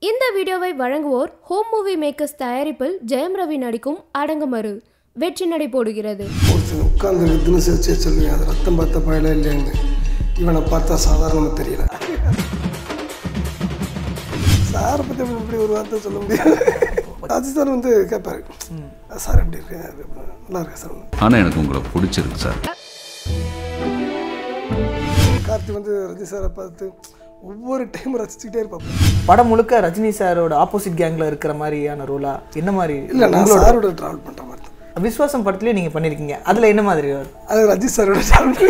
இந்த வீடியோவை வழங்குவோர் ஹோம் மூவி மேக்கர்ஸ் தயாரிப்பில் ஜெயம் ரவி நடிக்கும் அடங்கமறு வெற்றி நடை போடுகிறது ஒருத்தன் உட்காந்து தினசரி வச்சு சொல்லுவேன் அது ரத்தம் பார்த்த பயல இல்லைன்னு இவனை பார்த்தா சாதாரணமாக தெரியல சாரை பற்றி இப்படி ஒரு வார்த்தை சொல்ல முடியாது அஜித் சார் வந்து கேட்பாரு சார் எப்படி இருக்கு நல்லா இருக்கு சார் ஆனால் எனக்கு உங்களை பிடிச்சிருக்கு சார் கார்த்தி வந்து ரஜினி சாரை பார்த்து ஒவ்வொரு டைம் ரசிச்சுக்கிட்டே இருப்பாங்க படம் முழுக்க ரஜினி சாரோட ஆப்போசிட் கேங்ல இருக்கிற மாதிரியான ரோலா என்ன மாதிரி இல்லை நான் சாரோட ட்ராவல் பண்ணுற மாதிரி தான் விஸ்வாசம் படத்துலயே நீங்க பண்ணிருக்கீங்க அதுல என்ன மாதிரி அது ரஜித் சாரோட ட்ராவல்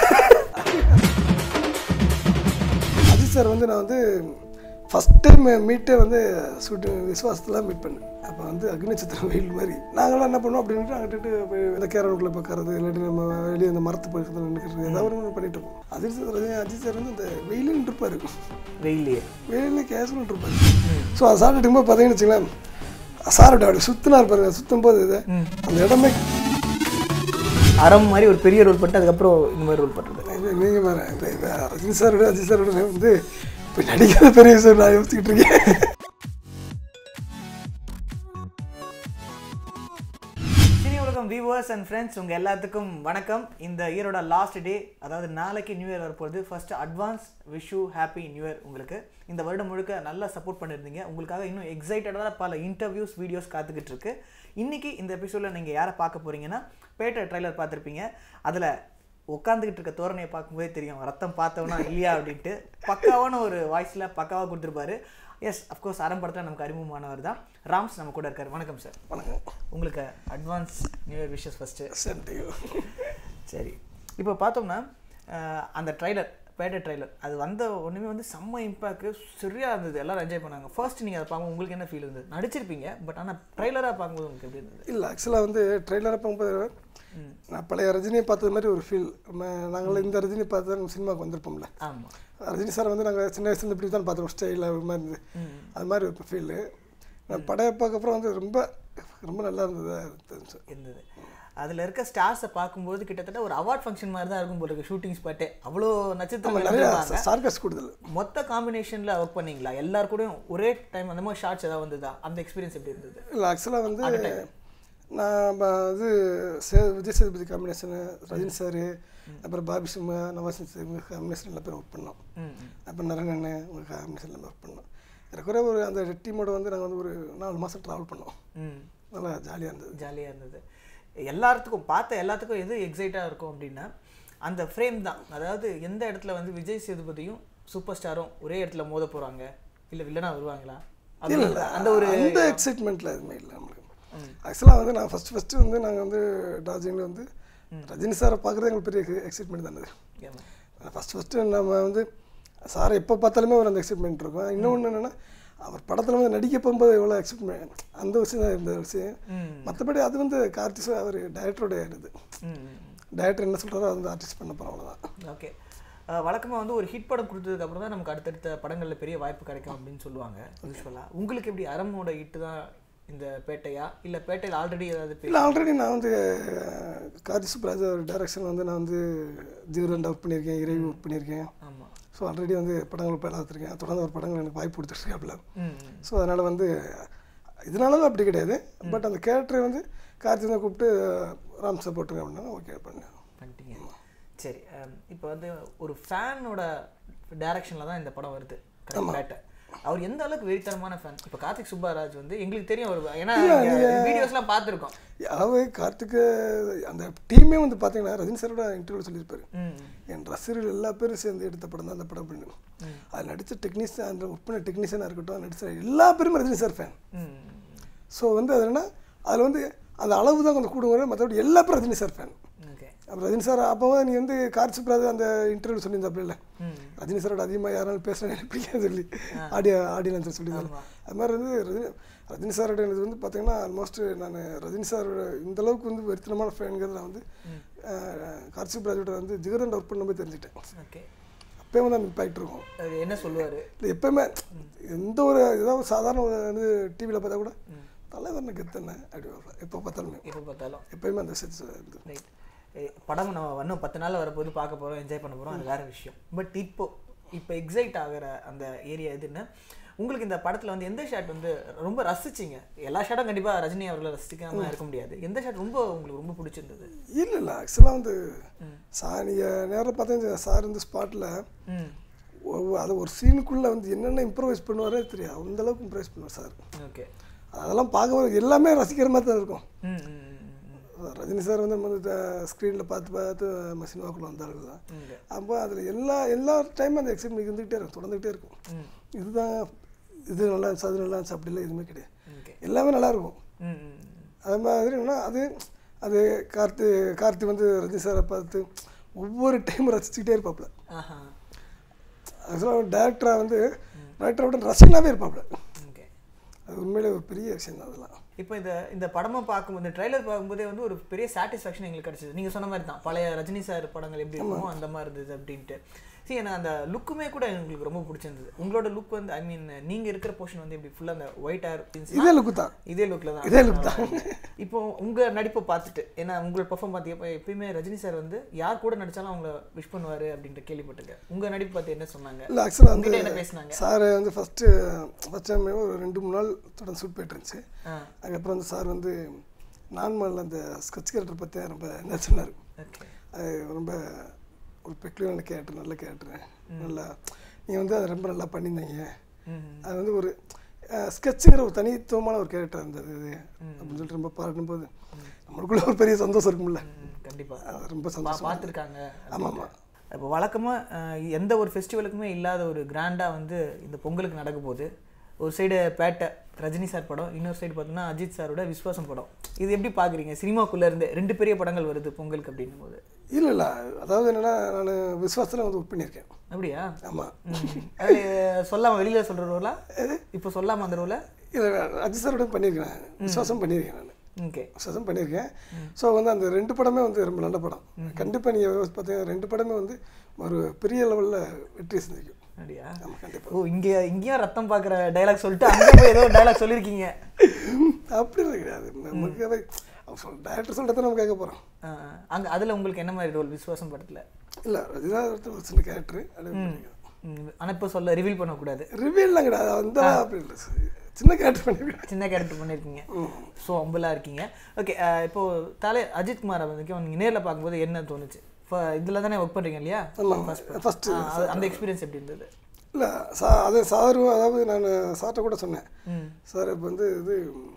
அஜித் சார் வந்து நான் வந்து ஃபஸ்ட் டைம் மீட்டே வந்து ஷூட்டிங் விசுவாசத்தில் மீட் பண்ணேன் அப்போ வந்து அக்னி சித்திரம் வெயில் மாதிரி நாங்களாம் என்ன பண்ணுவோம் அப்படின்ட்டு அங்கிட்டு போய் இந்த கேரளுக்குள்ளே பார்க்கறது இல்லாட்டி நம்ம வெளியே அந்த மரத்து பக்கத்தில் நிற்கிறது ஏதாவது ஒன்று பண்ணிட்டு இருப்போம் அஜித் சார் ரஜினி அஜித் சார் வந்து இந்த வெயிலுன்னு இருப்பார் வெயிலையே வெயிலே கேஷுவல் இருப்பார் ஸோ அது சாப்பிட்டு இருக்கும்போது பார்த்தீங்கன்னு வச்சுங்களேன் சாரோட அப்படி சுற்றினா இருப்பாருங்க சுற்றும் போது இது அந்த இடமே அறம் மாதிரி ஒரு பெரிய ரோல் பண்ணிட்டு அதுக்கப்புறம் இந்த மாதிரி ரோல் பண்றது நீங்கள் வேறு ரஜினி சாரோட அஜித் சாரோட வந்து இப்போ நடிக்கிற பெரிய விஷயம் நான் யோசிச்சுக்கிட்டு இருக்கேன் சினி உலகம் வியூவர்ஸ் அண்ட் ஃப்ரெண்ட்ஸ் உங்கள் எல்லாத்துக்கும் வணக்கம் இந்த இயரோட லாஸ்ட் டே அதாவது நாளைக்கு நியூ இயர் வரப்போகுது first advance wish happy new year உங்களுக்கு இந்த வருடம் முழுக்க நல்லா சப்போர்ட் பண்ணியிருந்தீங்க உங்களுக்காக இன்னும் எக்ஸைட்டடான பல இன்டர்வியூஸ் வீடியோஸ் காத்துக்கிட்டு இருக்கு இன்னைக்கு இந்த எபிசோடில் நீங்கள் யாரை பார்க்க போறீங்கன்னா பேட்டை ட்ரைலர் பார்த்துருப்பீங்க அதில் உட்காந்துக்கிட்டு இருக்க தோரணையை பார்க்கும்போதே தெரியும் ரத்தம் பார்த்தவனா இல்லையா அப்படின்ட்டு பக்காவான ஒரு வாய்ஸில் பக்காவாக கொடுத்துருப்பாரு எஸ் அஃப்கோர்ஸ் ஆரம்பத்தில் நமக்கு அறிமுகமானவர் தான் ராம்ஸ் நம்ம கூட இருக்கார் வணக்கம் சார் வணக்கம் உங்களுக்கு advance new year wishes first சரி சரி இப்போ பார்த்தோம்னா அஹ், அந்த ட்ரைலர் பேட்டை ட்ரைலர் அது வந்த ஒன்றுமே வந்து செம்ம இம்பாக்ட் சரியாக இருந்தது எல்லாரும் என்ஜாய் பண்ணாங்க ஃபர்ஸ்ட் நீங்கள் அதை பார்க்கும்போது உங்களுக்கு என்ன ஃபீல் இருந்தது நடிச்சிருப்பீங்க பட் ஆனால் ட்ரைலராக பார்க்கும்போது உங்களுக்கு எப்படி இருந்தது இல்லை ஆக்சுவலாக வந்து ட்ரெய்லரை பார்க்கும்போது நான் பழைய ரஜினியை பார்த்தது மாதிரி ஒரு ஃபீல் நம்ம நாங்கள் இந்த ரஜினி பார்த்து தான் சினிமாவுக்கு வந்திருப்போம்ல ஆமாம் ரஜினி சார் வந்து நாங்கள் சின்ன வயசுல இப்படி தான் பார்த்தோம் ஸ்டைலில் ஒரு மாதிரி இருந்தது அது மாதிரி ஒரு ஃபீலு நான் படையை பார்க்கப்புறம் வந்து ரொம்ப ரொம்ப நல்லா இருந்தது தெரிஞ்சு இருந்தது அதில் இருக்க ஸ்டார்ஸை பார்க்கும்போது கிட்டத்தட்ட ஒரு அவார்ட் ஃபங்க்ஷன் மாதிரி தான் இருக்கும் போல இருக்கு ஷூட்டிங் ஸ்பாட்டே அவ்வளோ நட்சத்திரங்கள் நிறைய வந்திருப்பாங்க. சார்கஸ் கூடுதல் மொத்த காம்பினேஷனில் ஒர்க் பண்ணீங்களா எல்லார் கூடயும் ஒரே டைம் அந்த மாதிரி ஷார்ட்ஸ் ஏதாவது வந்ததா அந்த எக்ஸ்பீரியன்ஸ் எப்படி இருந்தது இல்லை ஆக்சுவலாக வந்து நான் ப- இது சே விஜய் சேதுபதி காம்பினேஷனு ரஜினி சார் அப்புறம் பாபி சிம்மா நவாசின் சிங் காம்பினேஷன் எல்லா பேரும் ஒர்க் பண்ணோம் ம் அப்புறம் நரங்கண்ணு உங்கள் காம்பினேஷன் எல்லாமே ஒர்க் பண்ணோம் ஏறக்குறைய ஒரு அந்த டீமோட வந்து நாங்கள் வந்து ஒரு நாலு மாதம் ட்ராவல் பண்ணோம் ம் நல்லா ஜாலியாக இருந்தது ஜாலியாக இருந்தது எல்லாத்துக்கும் பார்த்த எல்லாத்துக்கும் எது எக்ஸைட்டாக இருக்கும் அப்படின்னா அந்த ஃப்ரேம் தான் அதாவது எந்த இடத்துல வந்து விஜய் சேதுபதியும் சூப்பர் ஸ்டாரும் ஒரே இடத்துல மோத போகிறாங்க இல்லை வில்லனா வருவாங்களா இல்லை அப்படி அந்த ஒரு அந்த எக்ஸைட்மெண்ட்டில் எதுவுமே இல்லை நம்மளுக்கு ஆக்சுவலாக வந்து நான் ஃபஸ்ட்டு ஃபஸ்ட்டு வந்து நாங்கள் வந்து டார்ஜிலிங்கில் வந்து ரஜினி சாரை பார்க்குறது எங்களுக்கு பெரிய எக்ஸைட்மெண்ட் தானது ஆமா. ஃபஸ்ட்டு ஃபஸ்ட்டு நம்ம வந்து சாரை எப்போ பார்த்தாலுமே ஒரு அந்த எக்ஸைட்மெண்ட் இருக்கும் இன்னொன்று என்னென்னா அவர் படத்தில் வந்து நடிக்க போகும்போது எவ்வளோ எக்ஸைட்மெண்ட் அந்த விஷயம் தான் இருந்த விஷயம் ம் மற்றபடி அது வந்து கார்த்திஸ் அவர் டைரக்டரோட இது ம் டைரக்டர் என்ன சொல்கிறாரோ அது வந்து ஆர்டிஸ்ட் பண்ண போகிறோம் அவ்வளோதான் ஓகே வழக்கமாக வந்து ஒரு ஹிட் படம் கொடுத்ததுக்கு அப்புறம் தான் நமக்கு அடுத்தடுத்த படங்களில் பெரிய வாய்ப்பு கிடைக்கும் அப்படின்னு சொல்லுவாங்க யூஸ்வலாக உங்களுக்கு எப்படி அரமோட ஹிட்டு தான் இந்த பேட்டையா இல்லை பேட்டையில் ஆல்ரெடி ஏதாவது பே- இல்லை ஆல்ரெடி நான் வந்து கார்த்தி சுப்ராஜ் அவர் டைரக்ஷன் வந்து நான் வந்து ஜீவரண்ட் ஒர்க் பண்ணியிருக்கேன் இறைவி ஒர்க் பண்ணியிருக்கேன் ஆமாம் ஸோ ஆல்ரெடி வந்து படங்கள் இப்போ பார்த்துருக்கேன் தொடர்ந்து ஒரு படங்கள் எனக்கு வாய்ப்பு கொடுத்துருக்காப்புல ம் ஸோ அதனால் வந்து இதனால அப்படி கிடையாது பட் அந்த கேரக்டரை வந்து கார்த்தி தான் கூப்பிட்டு ராம் சப்போர்ட்டுங்க அப்படின்னா ஓகே பண்ணேன் பண்ணிட்டீங்க சரி அம், இப்போ வந்து ஒரு ஃபேனோட டைரக்ஷனில் தான் இந்த படம் வருது பேட்டை அவர் எந்த அளவுக்கு வெறித்தனமான ஃபேன் இப்போ கார்த்திக் சுப்பராஜ் வந்து எங்களுக்கு தெரியும் அவர் ஏன்னா வீடியோஸ்லாம் பார்த்துருக்கோம் அதாவது கார்த்திக்கு அந்த டீமே வந்து பார்த்தீங்கன்னா ரஜினி சாரோட இன்டர்வியூ சொல்லியிருப்பாரு ம் என் ரசிகர்கள் எல்லா பேரும் சேர்ந்து எடுத்த படம் தான் அந்த படம் பண்ணு அதில் நடித்த டெக்னீஷியன் அந்த ஒர்க் பண்ண டெக்னீஷியனாக இருக்கட்டும் நடித்த எல்லா பேருமே Rajini sir fan hmm so வந்து அது என்ன அதில் வந்து அந்த அளவு தான் கொஞ்சம் கூடுவாங்க மற்றபடி எல்லா பேரும் ரஜினி சார் ஃபேன் ஓகே அப்புறம் ரஜினி சார் அப்போ நீ வந்து கார்த்தி சுப்ராஜ் அந்த இன்டர்வியூ சொல்லியிருந்தாப்புல இல்லை ம் ரஜினி சாரோட அதிகமாக யாராலும் பேசுகிறேன் எனக்கு பிடிக்காது சொல்லி ஆடியோ ஆடியன்ஸ் சொல்லியிருந்தாங்க அது மாதிரி வந்து ரஜினி ரஜினி சாரோட இது வந்து பார்த்தீங்கன்னா ஆல்மோஸ்ட் நான் ரஜினி சாரோட இந்த அளவுக்கு வந்து வெறித்தனமான ஃபேனுங்கிறது நான் வந்து அஹ், கார்த்தி சுப்ராஜோட வந்து ஜிகரண்ட் ஒர்க் பண்ணும்போது தெரிஞ்சுட்டேன் ஓகே அப்போயே வந்து அந்த இம்பாக்ட் இருக்கும் அவர் என்ன சொல்லுவார் இல்லை எப்போயுமே எந்த ஒரு ஏதாவது சாதாரண ஒரு வந்து டிவியில் பார்த்தா கூட தலைவர்னு கெத்தன அப்படி வருவார் எப்போ பார்த்தாலுமே எப்போ பார்த்தாலும் எப்போயுமே அந்த விஷயத்தை இது ரைட் படம் நம்ம இன்னும் பத்து நாள் வரப்போது பார்க்க போகிறோம் என்ஜாய் பண்ண போகிறோம் அது வேற விஷயம் பட் இப்போ இப்போ எக்ஸைட் ஆகிற அந்த ஏரியா எதுன்னு உங்களுக்கு இந்த படத்துல வந்து எந்த ஷாட் வந்து ரொம்ப ரசிச்சீங்க எல்லா ஷாட்டும் கண்டிப்பா ரஜினி அவர்களை ரசிக்காம இருக்க முடியாது எந்த ஷாட் ரொம்ப உங்களுக்கு ரொம்ப பிடிச்சிருந்தது இல்லை இல்லை ஆக்சுவலாக வந்து சார் நீங்கள் நேரில் பார்த்தீங்கன்னா சார் இந்த ஸ்பாட்டில் ம் அது ஒரு சீனுக்குள்ளே வந்து என்னென்ன இம்ப்ரூவைஸ் பண்ணுவாரே தெரியும் அந்த அளவுக்கு இம்ப்ரூவைஸ் பண்ணுவார் சார் ஓகே அதெல்லாம் பார்க்க எல்லாமே ரசிக்கிற மாதிரி தான் இருக்கும் ம் ம், ம், ம். ரஜினி சார் வந்து நம்ம வந்து ஸ்க்ரீனில் பார்த்து பார்த்து நம்ம சினிமாக்குள்ளே வந்தார்கள் தான் Okay. அப்போ அதில் எல்லா எல்லா டைமும் அந்த எக்ஸைட்மெண்ட் இருந்துகிட்டே இருக்கும் தொடர்ந்துகிட்டே இருக்கும் ம். இதுதான் இது நல்லா இருந்துச்சு அது நல்லா இருந்துச்சு அப்படிலாம் எதுவுமே கிடையாது Okay. எல்லாமே நல்லா இருக்கும் ம், ம், ம். அது மாதிரி என்னன்னா அது அது கார்த்தி கார்த்தி வந்து ரஜினி சாரை பார்த்து ஒவ்வொரு டைமும் ரசிச்சுக்கிட்டே இருப்பாப்புல ஆஹா ஆக்சுவலாக டேரக்டராக வந்து டேரக்டரோட ரசிகனாகவே இருப்பாப்புல ஓகே அது உண்மையிலே ஒரு பெரிய விஷயம் தான் அதெல்லாம் இப்போ இந்த இந்த படமா பார்க்கும்போது இந்த ட்ரைலர் பார்க்கும்போதே வந்து ஒரு பெரிய சாட்டிஸ்ஃபேக்ஷன் எங்களுக்கு கிடைச்சது நீங்க சொன்ன மாதிரி தான் பழைய ரஜினி சார் படங்கள் எப்படி இருக்குமோ அந்த மாதிரி இருந்தது அப்படின்ட்டு சரி எனக்கு அந்த லுக்குமே கூட எங்களுக்கு ரொம்ப பிடிச்சிருந்தது உங்களோட லுக் வந்து ஐ மீன் நீங்க இருக்கிற போர்ஷன் வந்து இப்படி ஃபுல்லாக அந்த ஒயிட் ஹேர் இதே லுக்கு தான் இதே லுக்கில் தான் இதே look தான். இப்போ உங்க நடிப்பை பார்த்துட்டு ஏன்னா உங்களை பெர்ஃபார்ம் பார்த்தீங்க எப்பயுமே ரஜினி சார் வந்து யார் கூட நடிச்சாலும் அவங்கள விஷ் பண்ணுவாரு அப்படின்ட்டு கேள்விப்பட்டிருக்கேன் உங்க நடிப்பு பார்த்து என்ன சொன்னாங்க இல்லை ஆக்சுவலாக வந்து உங்ககிட்ட என்ன பேசுனாங்க சார் வந்து ஃபஸ்ட்டு ஃபஸ்ட் டைம் ஒரு ரெண்டு மூணு நாள் தொடர்ந்து ஷூட் போயிட்டு இருந்துச்சு ஆ அதுக்கப்புறம் வந்து சார் வந்து நான்மலில் அந்த ஸ்கெட்ச் கேரக்டர் பற்றி ரொம்ப என்ன சொன்னார் ஓகே அது ரொம்ப ஒரு பெக்லியரான கேரக்டர் நல்ல கேரக்டர் நல்லா நீங்கள் வந்து அதை ரொம்ப நல்லா பண்ணியிருந்தீங்க ம் அது வந்து ஒரு ஸ்கெட்சுங்கிற ஒரு தனித்துவமான ஒரு கேரக்டர் இருந்தது இது அப்படின்னு சொல்லிட்டு ரொம்ப பாராட்டும் போது நம்மளுக்குள்ள ஒரு பெரிய சந்தோஷம் இருக்கும்ல ம், கண்டிப்பா அது ரொம்ப பா- சந்தோஷம் பார்த்திருக்காங்க ஆமாம் ஆமாம் இப்போ வழக்கமாக எந்த ஒரு ஃபெஸ்டிவலுக்குமே இல்லாத ஒரு கிராண்டாக வந்து இந்த பொங்கலுக்கு நடக்க போகுது ஒரு சைடு பேட்டை ரஜினி சார் படம் இன்னொரு சைடு பார்த்தீங்கன்னா அஜித் சாரோட விஸ்வாசம் படம் இது எப்படி பார்க்குறீங்க சினிமாக்குள்ளே இருந்து ரெண்டு பெரிய படங்கள் வருது பொங்கலுக்கு அப்படின்னும் போது இல்லை இல்லை அதாவது என்னென்னா நான் விசுவாசத்தில் வந்து ஒர்க் பண்ணியிருக்கேன் அப்படியா ஆமாம் ம். அது சொல்லாம வெளியில் சொல்கிற ரோலா இப்போ சொல்லாம அந்த ரோல இல்லை அஜித் சாரோட பண்ணியிருக்கேன் விசுவாசம் பண்ணியிருக்கேன் நான் ஓகே விசுவாசம் பண்ணியிருக்கேன் ஸோ வந்து அந்த ரெண்டு படமே வந்து ரொம்ப நல்ல படம் கண்டிப்பாக நீங்கள் பார்த்தீங்கன்னா ரெண்டு படமே வந்து ஒரு பெரிய லெவலில் வெற்றி செஞ்சிருக்கும் அப்படியா ஆமாம் கண்டிப்பாக ஓ இங்கே இங்கேயும் ரத்தம் பார்க்குற டைலாக் சொல்லிட்டு அங்கே போய் ஏதோ டைலாக் சொல்லியிருக்கீங்க அப்படி இல்லை கிடையாது நமக்கு அதை சொல் டேரக்டர் சொல்கிறத நம்ம கேட்க போகிறோம் அங்கே அதில் உங்களுக்கு என்ன மாதிரி ரோல் விஸ்வாசம் படத்தில் இல்லை ரஜினா ஒரு சின்ன கேரக்டர் அப்படியே ஆனால் இப்போ சொல்ல ரிவீல் பண்ணக்கூடாது ரிவீல்லாம் கிடையாது அந்த அப்படி இல்லை சின்ன கேரக்டர் பண்ணியிருக்கேன் சின்ன கேரக்டர் பண்ணியிருக்கீங்க ஸோ அம்பலாக இருக்கீங்க ஓகே இப்போ தலை அஜித் குமாரை வந்து நீங்கள் நேரில் பார்க்கும்போது என்ன தோணுச்சு இதில் தானே ஒர்க் பண்ணுறீங்க இல்லையா ஆமாம் First part. ஃபஸ்ட்டு ஆ, அது- அந்த எக்ஸ்பீரியன்ஸ் எப்படி இருந்தது இல்லை சா அது சார் அதாவது நான் சார்கிட்ட கூட சொன்னேன் ம் சார் இப்போ வந்து இது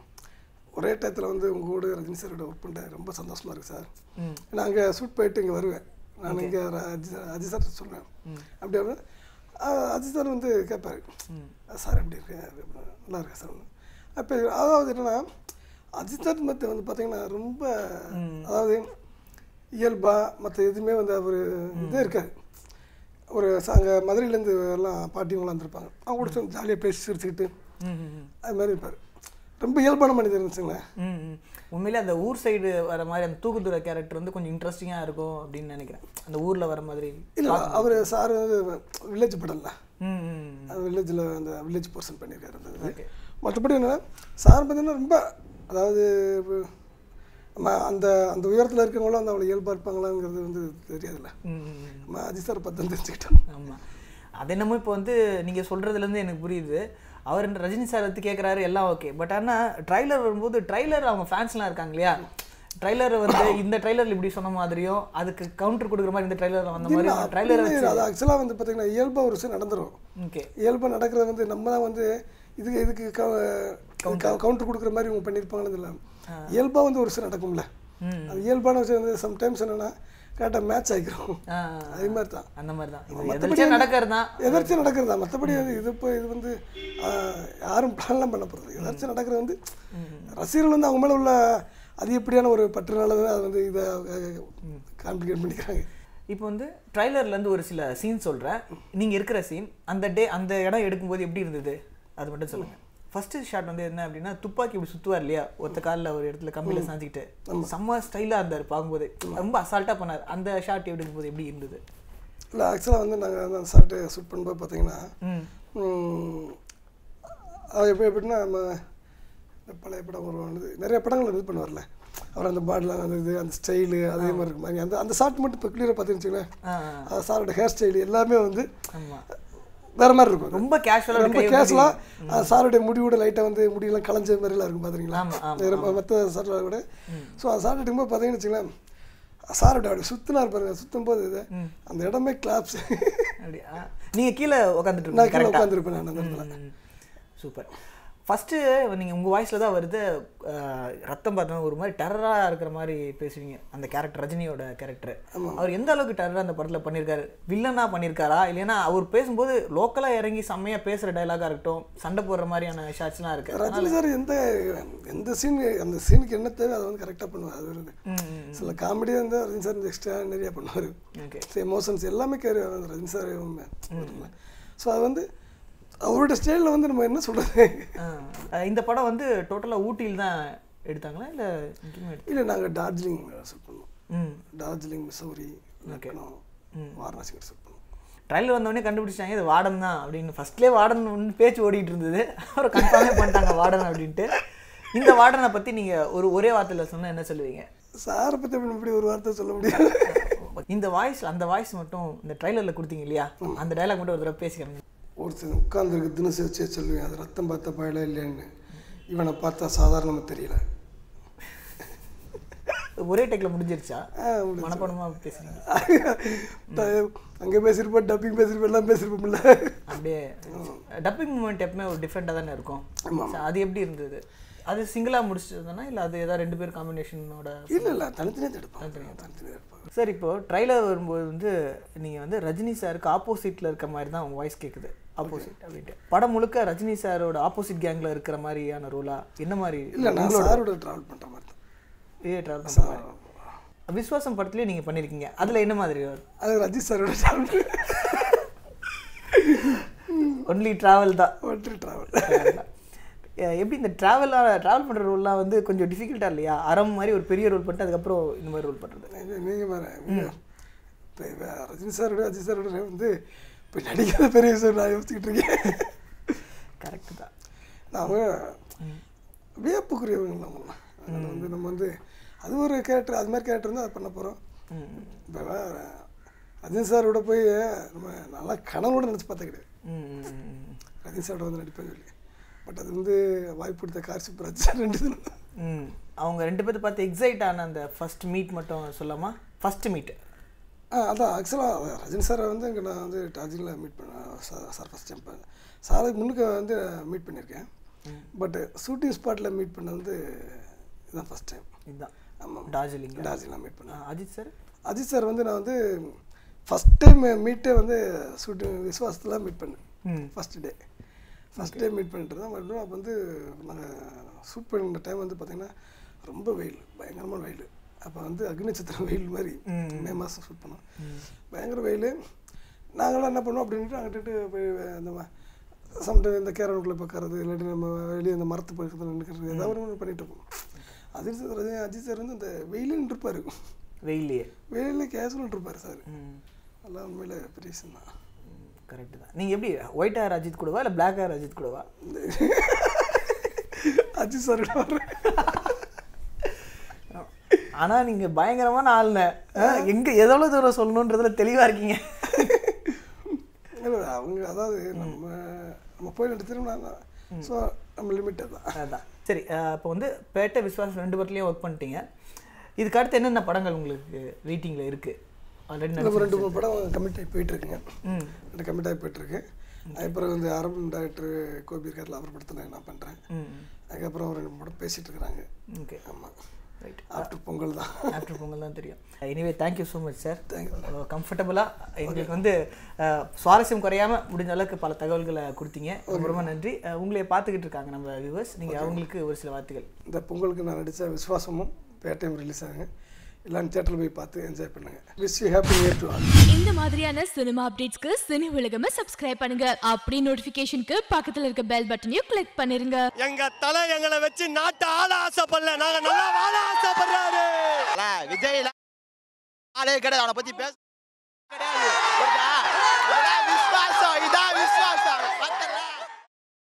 ஒரே டயத்தில் வந்து உங்கள் கூட ரஜினி சாரோட ஒர்க் பண்ணிட்டேன் ரொம்ப சந்தோஷமாக இருக்குது சார் ம் நான் அங்கே ஷூட் போயிட்டு இங்கே வருவேன் நான் இங்கே அஜித் அஜித் சார் சொல்லுவேன் அப்படி அப்படின்னா ஆ, அஜித் சார் வந்து கேட்பாரு சார் எப்படி இருக்கு அப்படின்னா, நல்லா இருக்கேன் சார் அப்போ அதாவது என்னென்னா அஜித் சார் மற்ற வந்து பார்த்தீங்கன்னா ரொம்ப அதாவது இயல்பாக மற்ற எதுவுமே வந்து அவர் இதே இருக்காது ஒரு அங்கே மதுரையிலேருந்து எல்லாம் பாட்டிங்களாம் வந்திருப்பாங்க அவங்க கூட சேர்ந்து ஜாலியாக பேசி சிரிச்சுக்கிட்டு ம் ம், ம் அது மாதிரி இருப்பார் ரொம்ப இயல்பான மனிதர் இருந்துச்சுங்களேன் ம் ம். உண்மையிலே அந்த ஊர் சைடு வர மாதிரி அந்த தூக்குதுறை கேரக்டர் வந்து கொஞ்சம் இன்ட்ரெஸ்டிங்காக இருக்கும் அப்படின்னு நினைக்கிறேன் அந்த ஊரில் வர மாதிரி இல்லை அவர் சார் வந்து வில்லேஜ் படம்ல ம் ம் அந்த வில்லேஜில் அந்த வில்லேஜ் பர்சன் பண்ணியிருக்காரு அந்த இது ஓகே மற்றபடி என்னன்னா சார் பார்த்தீங்கன்னா ரொம்ப அதாவது இப்ப நம்ம அந்த அந்த உயரத்தில் இருக்கவங்களும் அந்த அவ்வளோ இயல்பாக இருப்பாங்களாங்கிறது வந்து தெரியாதுல்ல ம் ம், ம் நம்ம அஜித் சார் பார்த்து தெரிஞ்சுக்கிட்டோம் ஆமாம் அது என்னமோ இப்போ வந்து நீங்கள் சொல்கிறதுலேருந்து எனக்கு புரியுது அவர் இந்த ரஜினி சார் வந்து கேட்குறாரு எல்லாம் ஓகே பட் ஆனால் ட்ரைலர் வரும்போது ட்ரைலர் அவங்க ஃபேன்ஸ்லாம் இருக்காங்க இல்லையா ட்ரைலர் வந்து இந்த ட்ரைலரில் இப்படி சொன்ன மாதிரியும் அதுக்கு கவுண்டர் கொடுக்குற மாதிரி இந்த ட்ரைலரில் வந்த மாதிரி ட்ரைலர் இல்லை, அது ஆக்சுவலாக வந்து பார்த்தீங்கன்னா இயல்பாக ஒரு விஷயம் நடந்துரும் ஓகே இயல்பாக நடக்கிறது வந்து நம்ம தான் வந்து இதுக்கு இதுக்கு கவுண்டர் கொடுக்குற மாதிரி இவங்க பண்ணியிருப்பாங்கன்னு இல்லை இயல்பாக வந்து ஒரு விஷயம் நடக்கும்ல ம். அது இயல்பான விஷயம் வந்து சம்டைம்ஸ் என்னென்னா கரெக்டாக மேட்ச் ஆகிக்கிறோம் ஆ அதே மாதிரி தான் அந்த மாதிரி தான் இது எதிர்த்து நடக்கிறது தான் எதர்ச்சியாக நடக்கிறது தான் மற்றபடி அது இது இப்போ இது வந்து ஆஹ், யாரும் பிளான்லாம் பண்ண போகிறது எதர்ச்சியாக நடக்கிறது வந்து ரசிகர்கள் வந்து அவங்க மேலே உள்ள அதிகப்படியான ஒரு பற்றுனால தான் அது வந்து இதை காம்ப்ளிகேட் பண்ணிக்கிறாங்க இப்போ வந்து ட்ரைலர்லேருந்து ஒரு சில சீன் சொல்கிறேன் நீங்கள் இருக்கிற சீன் அந்த டே அந்த இடம் எடுக்கும்போது எப்படி இருந்தது அது மட்டும் சொல்லுங்கள் ஃபர்ஸ்ட் ஷாட் வந்து என்ன அப்படின்னா துப்பாக்கி இப்படி சுற்றுவார் இல்லையா ஒத்த காலில் ஒரு இடத்துல கம்பியில் சாஞ்சிக்கிட்டு செம்ம ஸ்டைலாக இருந்தார் பார்க்கும்போது ரொம்ப அசால்ட்டாக பண்ணார் அந்த ஷாட் எடுக்கும்போது எப்படி இருந்தது இல்லை ஆக்சுவலாக வந்து நாங்கள் அந்த சார்ட்டு ஷூட் பண்ணும்போது பார்த்தீங்கன்னா ம் ம், அது எப்படி எப்படின்னா நம்ம இந்த பழைய படம் ஒரு வந்து நிறைய படங்கள் இது பண்ணுவார்ல அவர் அந்த பாடிலாம் அந்த இது அந்த ஸ்டைலு அதே மாதிரி இருக்கு மாதிரி அந்த அந்த ஷாட் மட்டும் இப்போ கிளியராக பார்த்துருந்துச்சிங்களேன் ஆ அது சாரோட ஹேர் ஸ்டைல் எல்லாமே வந்து ஆமாம் வேற மாதிரி இருக்கும் அது. ரொம்ப கேஷுவலாக ரொம்ப கேஷுவலாக சாருடைய முடிவோட லைட்டாக வந்து முடியெல்லாம் களைஞ்ச மாதிரிலாம் இருக்கும் பார்த்துறீங்களா ஆமா, ஆமா, மற்ற சாரோட விட ஸோ அந்த சார் எடுக்கும்போது பார்த்தீங்கன்னு வச்சுங்களேன் சாரோட அப்படி சுற்றினார் பாருங்க சுற்றும் போது இது அந்த இடமே கிளாப்ஸ் அப்படியா நீங்கள் கீழே உட்காந்துட்டு நான் இருக்கீங்க கீழே கரெக்டாக உட்காந்துருப்பேன் நான் அந்த இடத்துல சூப்பர் ஃபஸ்ட்டு நீங்கள் உங்கள் வாய்ஸில் தான் வருது அஹ், ரத்தம் பார்த்தா ஒரு மாதிரி டெரராக இருக்கிற மாதிரி பேசுவீங்க அந்த கேரக்டர் ரஜினியோட கேரக்டர் அவர் எந்த அளவுக்கு டெரராக அந்த படத்தில் பண்ணியிருக்காரு வில்லனாக பண்ணியிருக்காரா இல்லைன்னா அவர் பேசும்போது லோக்கலாக இறங்கி செம்மையாக பேசுகிற டைலாகாக இருக்கட்டும் சண்டை போடுற மாதிரியான ஷாட்ஸ்லாம் இருக்கு ரஜினி சார் எந்த எந்த சீன் அந்த சீனுக்கு என்ன தேவை அதை வந்து கரெக்டாக பண்ணுவார் அது ஒரு சில காமெடியாக இருந்தால் ரஜினி சார் எக்ஸ்ட்ரா நிறையா பண்ணுவார் ஓகே எமோஷன்ஸ் எல்லாமே கேரி ரஜினி சார் ஸோ அது வந்து அவரோட ஸ்டைலில் வந்து நம்ம என்ன சொல்கிறது இந்த படம் வந்து டோட்டலாக ஊட்டியில் தான் எடுத்தாங்களா இல்லை எங்கேயுமே எடுத்து இல்லை நாங்கள் டார்ஜிலிங் ஷூட் பண்ணோம் ம் டார்ஜிலிங் மிசௌரி லக்னோ வாரணாசி ஷூட் பண்ணோம் ட்ரைலர் வந்தோடனே கண்டுபிடிச்சிட்டாங்க இது வார்டன் தான் அப்படின்னு ஃபர்ஸ்ட்லேயே வார்டன் ஒன்று பேச்சு ஓடிட்டு இருந்தது அப்புறம் கன்ஃபார்மே பண்ணிட்டாங்க வார்டன் அப்படின்ட்டு இந்த வார்டனை பற்றி நீங்கள் ஒரு ஒரே வார்த்தையில் சொன்னால் என்ன சொல்லுவீங்க சாரை பற்றி அப்படி இப்படி ஒரு வார்த்தை சொல்ல முடியாது இந்த வாய்ஸ் அந்த வாய்ஸ் மட்டும் இந்த ட்ரைலரில் கொடுத்தீங்க இல்லையா அந்த டைலாக் மட்டும் ஒரு தடவை பேசிக்கிறேங்க ஒருத்தன் உட்காந்துருக்கு தினசு வச்சே சொல்லுவேன் அது ரத்தம் பார்த்த பயல இல்லைன்னு இவனை பார்த்தா சாதாரணமாக தெரியல ஒரே டேக்கில் முடிஞ்சிருச்சா ஆ, முடிஞ்சிருச்சு. மனப்படமாக பேசுறீங்க அங்கே பேசியிருப்போம் டப்பிங் பேசியிருப்போம் எல்லாம் பேசியிருப்போம்ல அப்படியே டப்பிங் மூமெண்ட் எப்பவுமே ஒரு டிஃப்ரெண்ட்டாக தானே இருக்கும் ஆமாம். So, அது எப்படி இருந்தது அது சிங்கிளாக முடிச்சிருந்தனா இல்லை அது ஏதாவது ரெண்டு பேர் காம்பினேஷனோட இல்லை இல்லை தனித்தனியாக எடுப்பாங்க தனித்தனியாக எடுப்பாங்க சார் இப்போ ட்ரைலர் வரும்போது வந்து நீங்கள் வந்து ரஜினி சாருக்கு ஆப்போசிட்டில் இருக்க மாதிரி தான் உங்கள் வாய்ஸ் கேட்குது ஆப்போசிட் அப்படின்ட்டு படம் முழுக்க ரஜினி சாரோட ஆப்போசிட் கேங்கில் இருக்கிற மாதிரியான ரோலா என்ன மாதிரி இல்லை நான் சாரோட ட்ராவல் பண்ணுற மாதிரி தான் இதே ட்ராவல் பண்ணுற மாதிரி விஸ்வாசம் படத்துலேயே நீங்கள் பண்ணியிருக்கீங்க அதில் என்ன மாதிரி அது ரஜித் சாரோட ட்ராவல் ஒன்லி ட்ராவல் தான் ஒன்று ட்ராவல் அஹ் எப்படி இந்த ட்ராவலாக ட்ராவல் பண்ணுற ரோல்லாம் வந்து கொஞ்சம் டிஃபிகல்ட்டாக இல்லையா அறம் மாதிரி ஒரு பெரிய ரோல் பண்ணிட்டு அதுக்கப்புறம் இந்த மாதிரி ரோல் பண்ணுறது நீங்கள் வேறு இப்போ ரஜினி சாரோட அஜித் சாரோட வந்து இப்போ நடிக்காத பெரிய விஷயம் நான் யோசிச்சுக்கிட்டு இருக்கேன் கரெக்டு தான் நாம வியப்புக்குரியவங்க நம்ம அதில் வந்து நம்ம வந்து அது ஒரு கேரக்டர் அது மாதிரி கேரக்டர் இருந்தால் அதை பண்ண போகிறோம் இப்போ ரஜினி சாரோட போய் நம்ம நல்லா கனவோட நினச்சி பார்த்தா கிடையாது ம், ம், ம். ரஜினி சாரோட வந்து நடிப்பேன்னு சொல்லி பட் அது வந்து வாய்ப்பு கொடுத்த கார்சி பிரச்சனை ரெண்டு தினம் ம் அவங்க ரெண்டு பேர்த்த பார்த்து எக்ஸைட் ஆன அந்த ஃபர்ஸ்ட் மீட் மட்டும் சொல்லாமா ஃபர்ஸ்ட் மீட் ஆ அதான் ஆக்சுவலாக ரஜினி சாரை வந்து இங்கே நான் வந்து டார்ஜிலிங்கில் மீட் பண்ணேன் சார் சார் ஃபஸ்ட் டைம் சாருக்கு முன்னுக்கு வந்து மீட் பண்ணியிருக்கேன் பட் ஷூட்டிங் ஸ்பாட்டில் மீட் பண்ணது வந்து இதுதான் ஃபஸ்ட் டைம் இதுதான் ஆமாம் டார்ஜிலிங் டார்ஜிலிங்கில் மீட் பண்ணேன் அஜித் சார் அஜித் சார் வந்து நான் வந்து ஃபஸ்ட் டைம் மீட்டே வந்து ஷூட்டிங் விஸ்வாசத்தில் மீட் பண்ணேன் hmm first day first day meet பண்ணிட்டு தான் மறுபடியும் அப்போ வந்து நாங்கள் ஷூட் பண்ணுற டைம் வந்து பார்த்திங்கன்னா ரொம்ப வெயில் பயங்கரமான வெயில் அப்போ வந்து அக்னி நட்சத்திரம் வெயில் மாதிரி மே மாதம் ஷூட் பண்ணோம் பயங்கர வெயில் நாங்களாம் என்ன பண்ணோம் அப்படின்ட்டு அங்கிட்டு போய் அந்த சம்டைம் இந்த கேரனுக்குள்ளே பார்க்கறது இல்லாட்டி நம்ம வெளியே அந்த மரத்து பக்கத்தில் நிற்கிறது ஏதாவது ஒன்று பண்ணிட்டு இருப்போம் அஜித் சார் ரஜினி அஜித் சார் வந்து அந்த வெயிலுன்னு இருப்பார் வெயிலையே வெயிலில் கேஷுவல் இருப்பார் சார் ம் அதெல்லாம் உண்மையில் பெரிய விஷயம் தான் கரெக்டு தான் நீங்கள் எப்படி ஒயிட் ஹேர் அஜித் கூடவா இல்லை பிளாக் ஹேர் அஜித் கூடவா அஜித் சார் ஆனால் நீங்கள் பயங்கரமான ஆளுங்க எங்கே எவ்வளோ தூரம் சொல்லணுன்றதுல தெளிவாக இருக்கீங்க இல்லை அவங்க அதாவது நம்ம நம்ம போய் ரெண்டு திரும்ப ஸோ நம்ம லிமிட்டட் தான் அதான் சரி இப்போ வந்து பேட்டை விஸ்வாசம் ரெண்டு படத்துலையும் ஒர்க் பண்ணிட்டீங்க இதுக்கு அடுத்து என்னென்ன படங்கள் உங்களுக்கு வெயிட்டிங்கில் இருக்குது ஆல்ரெடி நம்ம ரெண்டு மூணு படம் கமிட் ஆகி போயிட்டுருக்குங்க ம் ரெண்டு கமிட் ஆகி போயிட்டுருக்கு அதுக்கப்புறம் வந்து ஆரம்பம் டைரக்டர் கோபி இருக்கார்ல அவர் படத்தில் நான் பண்ணுறேன் ம் அதுக்கப்புறம் ஒரு ரெண்டு படம் பேசிகிட்டு இருக்கிறாங்க ஓகே ஆமாம் ரைட் ஆஃப்டர் பொங்கல் தான் ஆஃப்டர் பொங்கல் தான் தெரியும் anyway thank you so much sir thank you கம்ஃபர்டபுளாக எங்களுக்கு வந்து அஹ், சுவாரஸ்யம் குறையாம முடிஞ்ச அளவுக்கு பல தகவல்களை கொடுத்தீங்க ரொம்ப ரொம்ப நன்றி அஹ், உங்களைய பார்த்துக்கிட்டு இருக்காங்க நம்ம வியூவர்ஸ் நீங்கள் அவங்களுக்கு ஒரு சில வார்த்தைகள் இந்த பொங்கலுக்கு நான் நடித்த விஸ்வாசமும் பேட்டையும் ரிலீஸ் ஆகுங்க எல்லாரும் தேட்டரில் போய் பார்த்து என்ஜாய் பண்ணுங்க wish you happy new year to all இந்த மாதிரியான சினிமா அப்டேட்ஸ்க்கு சினி உலகமா சப்ஸ்கிரைப் பண்ணுங்க அப்படி நோட்டிபிகேஷனுக்கு பக்கத்துல இருக்க பெல் பட்டனையும் கிளிக் பண்ணிருங்க எங்க தலை எங்களை வச்சு நாட்டை ஆள ஆசைப்படல நாங்க நல்லா வாழ ஆசைப்படுறாரு விஜய் ஆளே கிடையாது அவனை பத்தி பேச கிடையாது ஒரு